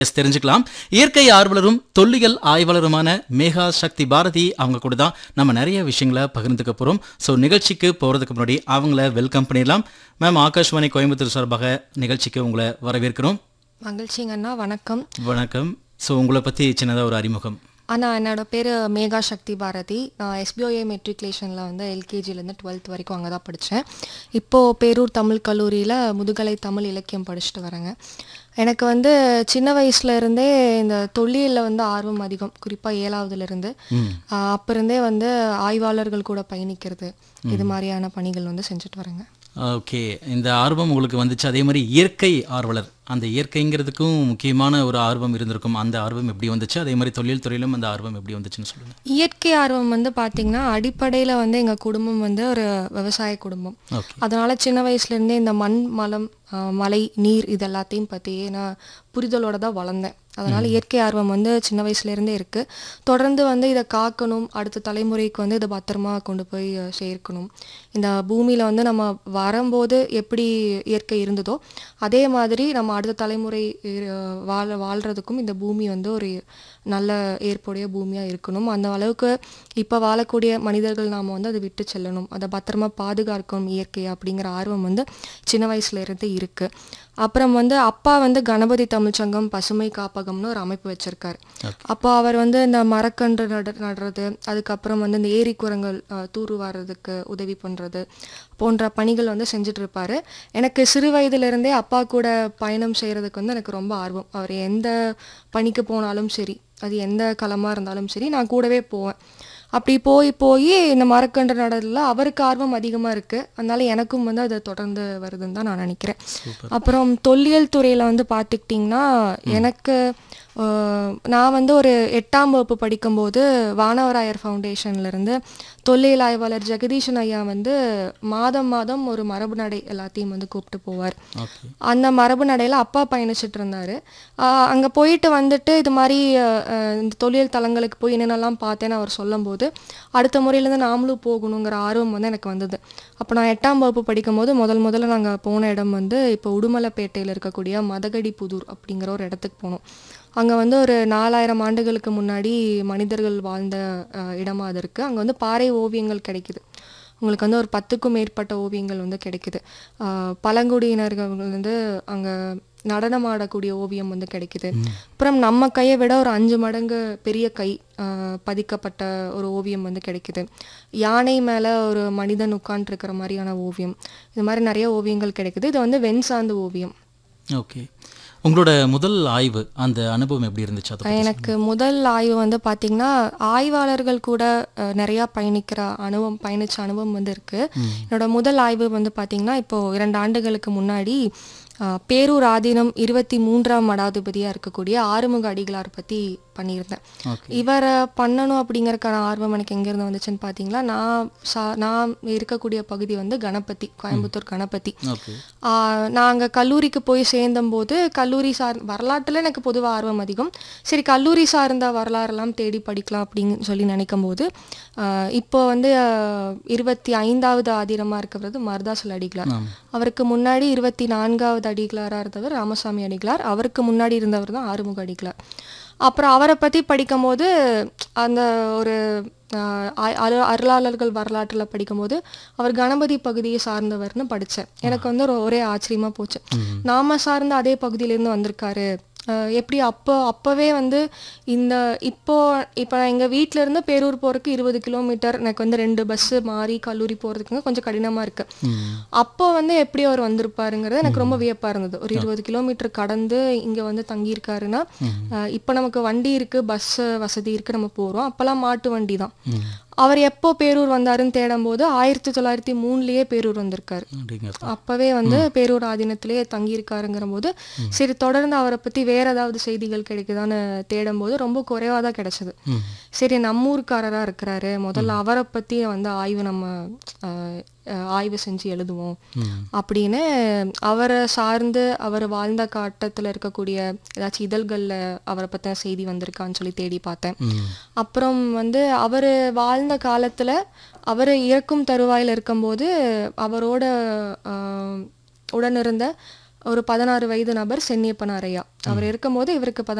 S தெரிஞ்சுக்கலாம் இயற்கை ஆர்வலரும் தொல்லியல் ஆய்வாளருமான மேகா சக்தி பாரதி அவங்க கூட தான் நம்ம நிறைய விஷயங்களை பகிர்ந்துக்க போகிறோம் ஸோ நிகழ்ச்சிக்கு போகிறதுக்கு முன்னாடி அவங்கள வெல்கம் பண்ணிடலாம் மேம் ஆகாஷ்வாணி கோயம்புத்தூர் சார்பாக நிகழ்ச்சிக்கு உங்களை வரவேற்கிறோம் மகிழ்ச்சிங்கண்ணா வணக்கம் வணக்கம் ஸோ உங்களை பற்றி சின்னதாக ஒரு அறிமுகம் அண்ணா என்னோட பேர் மேகா சக்தி பாரதி நான் எஸ்பிஓஏ மெட்ரிகுலேஷனில் வந்து எல்கேஜிலேருந்து டுவெல்த் வரைக்கும் அங்கே தான் படித்தேன் இப்போது பேரூர் தமிழ் கல்லூரியில் முதுகலை தமிழ் இலக்கியம் படிச்சுட்டு வரேங்க எனக்கு வந்து சின்ன வயசுல இருந்தே இந்த தொல்லியலில் வந்து ஆர்வம் அதிகம் குறிப்பாக ஏழாவதுலேருந்து அப்போ இருந்தே வந்து ஆய்வாளர்கள் கூட பயணிக்கிறது இது மாதிரியான பணிகள் வந்து செஞ்சுட்டு வரேங்க ஓகே இந்த ஆர்வம் உங்களுக்கு வந்துச்சு அதே மாதிரி இயற்கை ஆர்வலர் அந்த இயற்கைங்கிறதுக்கும் முக்கியமான ஒரு ஆர்வம் இருந்திருக்கும் அந்த ஆர்வம் எப்படி வந்துச்சு அதே மாதிரி தொழில் துறையிலும் அந்த ஆர்வம் எப்படி வந்துச்சுன்னு சொல்லுங்க இயற்கை ஆர்வம் வந்து பார்த்தீங்கன்னா அடிப்படையில் வந்து எங்கள் குடும்பம் வந்து ஒரு விவசாய குடும்பம் ஓகே அதனால சின்ன வயசுலேருந்தே இந்த மண் மலம் ஆஹ் மலை நீர் இது எல்லாத்தையும் பற்றி நான் புரிதலோட தான் வளர்ந்தேன் அதனால இயற்கை ஆர்வம் வந்து சின்ன வயசுலேருந்தே இருக்குது தொடர்ந்து வந்து இதை காக்கணும் அடுத்த தலைமுறைக்கு வந்து இதை பத்திரமா கொண்டு போய் அஹ், சேர்க்கணும் இந்த பூமியில் வந்து நம்ம வரும்போது எப்படி இயற்கை இருந்ததோ அதே மாதிரி நம்ம அடுத்த தலைமுறை இரு- வாழ வாழ்கிறதுக்கும் இந்த பூமி வந்து ஒரு நல்ல ஏற்புடைய பூமியாக இருக்கணும் அந்த அளவுக்கு இப்போ வாழக்கூடிய மனிதர்கள் நாம் வந்து அதை விட்டு செல்லணும் அதை பத்திரமா பாதுகாக்கணும் இயற்கையை அப்படிங்கிற ஆர்வம் வந்து சின்ன வயசுல இருந்து இருக்கு அப்புறம் வந்து அப்பா வந்து கணபதி தமிழ்ச்சங்கம் பசுமை காப்பகம்னு ஒரு அமைப்பு வச்சிருக்காரு அப்போ அவர் வந்து இந்த மரக்கன்று நட நடுறது அதுக்கப்புறம் வந்து இந்த ஏரி குரங்கள் தூர் வாரதுக்கு உதவி பண்றது போன்ற பணிகள் வந்து செஞ்சுட்டு இருப்பாரு எனக்கு சிறு வயதுல இருந்தே அப்பா கூட பயணம் செய்யறதுக்கு வந்து எனக்கு ரொம்ப ஆர்வம் அவர் எந்த பணிக்கு போனாலும் சரி அது எந்த களமாக இருந்தாலும் சரி நான் கூடவே போவேன் அப்படி போய் போய் இந்த மரக்கன்று நடல அவருக்கு ஆர்வம் அதிகமாக இருக்குது அதனால எனக்கும் வந்து அது தொடர்ந்து வருதுன்னு தான் நான் நினைக்கிறேன் அப்புறம் தொல்லியல் துறையில் வந்து பார்த்துக்கிட்டிங்கன்னா எனக்கு அஹ், நான் வந்து ஒரு எட்டாம் வகுப்பு படிக்கும்போது வானவராயர் ஃபவுண்டேஷன்லேருந்து தொல்லியல் ஆய்வாளர் ஜெகதீஷன் ஐயா வந்து மாதம் மாதம் ஒரு மரபு நடை எல்லாத்தையும் வந்து கூப்பிட்டு போவார் ஓகே அந்த மரபு நடையில் அப்பா பயணிச்சுட்டு இருந்தாரு ஆஹ் அங்க போயிட்டு வந்துட்டு இது மாதிரி அஹ், அஹ், இந்த தொழில் தலங்களுக்கு போய் என்னென்னலாம் பார்த்தேன்னு அவர் சொல்லும்போது அடுத்த முறையிலேருந்து நாமளும் போகணுங்கிற ஆர்வம் வந்து எனக்கு வந்தது அப்போ நான் எட்டாம் வகுப்பு படிக்கும்போது முதல் முதல்ல நாங்கள் போன இடம் வந்து இப்போ உடுமலைப்பேட்டையில் இருக்கக்கூடிய மதகடி புதூர் அப்படிங்கிற ஒரு இடத்துக்கு போனோம் அங்கே வந்து ஒரு நாலாயிரம் ஆண்டுகளுக்கு முன்னாடி மனிதர்கள் வாழ்ந்த அஹ், இடமா அது இருக்குது அங்கே வந்து பாறை ஓவியங்கள் கிடைக்குது உங்களுக்கு வந்து ஒரு பத்துக்கும் மேற்பட்ட ஓவியங்கள் வந்து கிடைக்குது ஆஹ் பழங்குடியினர்கள் வந்து அங்கே நடனமாடக்கூடிய ஓவியம் வந்து கிடைக்குது அப்புறம் நம்ம கையை விட ஒரு அஞ்சு மடங்கு பெரிய கை ஆஹ் பதிக்கப்பட்ட ஒரு ஓவியம் வந்து கிடைக்குது யானை மேலே ஒரு மனிதன் உட்காந்துருக்கிற மாதிரியான ஓவியம் இது மாதிரி நிறைய ஓவியங்கள் கிடைக்குது இது வந்து வெண் சார்ந்த ஓவியம் ஓகே உங்களோட முதல் ஆய்வு அந்த அனுபவம் எப்படி இருந்துச்சு அதை பத்தி எனக்கு முதல் ஆய்வு வந்து பார்த்திங்கன்னா ஆய்வாளர்கள் கூட அஹ், நிறையா பயணிக்கிற அனுபவம் பயணிச்ச அனுபவம் வந்து இருக்கு என்னோட முதல் ஆய்வு வந்து பார்த்திங்கன்னா இப்போ இரண்டு ஆண்டுகளுக்கு முன்னாடி அஹ், பேரூர் ஆதீனம் இருபத்தி மூன்றாம் மடாதிபதியாக இருக்கக்கூடிய ஆறுமுக அடிகளார் பற்றி பண்ணியிருந்தேன் ஓகே இவரை பண்ணணும் அப்படிங்கறதுக்கான ஆர்வம் எனக்கு எங்கேருந்து வந்துச்சுன்னு பார்த்தீங்களா நான் சா நான் இருக்கக்கூடிய பகுதி வந்து கணபதி கோயம்புத்தூர் கணபதி ஓகே ஆஹ் நாங்க கல்லூரிக்கு போய் சேர்ந்தம்போது கல்லூரி சார் வரலாற்றில் எனக்கு பொதுவாக ஆர்வம் அதிகம் சரி கல்லூரி சார்ந்த வரலாறெல்லாம் தேடி படிக்கலாம் அப்படின்னு சொல்லி நினைக்கும் போது ஆஹ் இப்போ வந்து ஆஹ் இருபத்தி ஐந்தாவது ஆதிரமாக இருக்கிறது மருதாசல் அடிகளார் ஆமாம் அவருக்கு முன்னாடி இருபத்தி நான்காவது அடிகளாராக இருந்தவர் ராமசாமி அடிகளார் அவருக்கு முன்னாடி இருந்தவர் தான் ஆறுமுக அடிகளார் அப்புறம் அவரை பற்றி படிக்கும்போது அந்த ஒரு ஆஹ், அ- அரு- அருளாளர்கள் வரலாற்றில் படிக்கும்போது அவர் கணபதி பகுதியை சார்ந்தவர்னு படித்தேன் எனக்கு வந்து ஒரு ஒரே ஆச்சரியமாக போச்சு நாம சார்ந்த அதே பகுதியிலேருந்து வந்திருக்காரு ஆஹ், எப்படி அப்போ அப்போவே வந்து இந்த இப்போ இப்போ எங்கள் வீட்டில இருந்து பேரூர் போகிறதுக்கு இருபது கிலோமீட்டர் எனக்கு வந்து ரெண்டு பஸ்ஸு மாறி கல்லூரி போகிறதுக்குங்க கொஞ்சம் கடினமாக இருக்குது அப்போ வந்து எப்படி அவர் வந்திருப்பாருங்கிறது எனக்கு ரொம்ப வியப்பா இருந்தது ஒரு இருபது கிலோமீட்டர் கடந்து இங்க வந்து தங்கியிருக்காருன்னா அஹ், இப்போ நமக்கு வண்டி இருக்கு பஸ் வசதி இருக்கு நம்ம போறோம் அப்பெல்லாம் மாட்டு வண்டி தான் அவர் எப்போ பேரூர் வந்தாருன்னு தேடும்போது ஆயிரத்தி தொள்ளாயிரத்தி மூணுலயே பேரூர் வந்திருக்காரு அப்படிங்கிறது அப்பவே வந்து பேரூர் ஆதீனத்திலேயே தங்கியிருக்காருங்கிற போது சரி தொடர்ந்து அவரை பத்தி வேற ஏதாவது செய்திகள் கிடைக்குதான்னு தேடும்போது ரொம்ப குறைவா தான் கிடைச்சது ம் சரி நம்ம ஊர்க்காரரா இருக்கிறாரு முதல்ல அவரை பத்தி வந்து ஆய்வு நம்ம அஹ், அஹ், ஆய்வு செஞ்சு எழுதுவோம் ம் அப்படின்னு அவரை சார்ந்து அவர் வாழ்ந்த காட்டத்துல இருக்கக்கூடிய ஏதாச்சும் இதழ்கள்ல அவரை பத்தின செய்தி வந்திருக்கான்னு சொல்லி தேடி பார்த்தேன் ம் அப்புறம் வந்து அவர் வாழ்ந்த காலத்துல அவர் இறக்கும் தருவாயில் இருக்கும்போது அவரோட ஆஹ், உடனிருந்த ஒரு பதினாறு வயது நபர் சென்னியப்பன் அரையா அவர் இருக்கும்போது இவருக்கு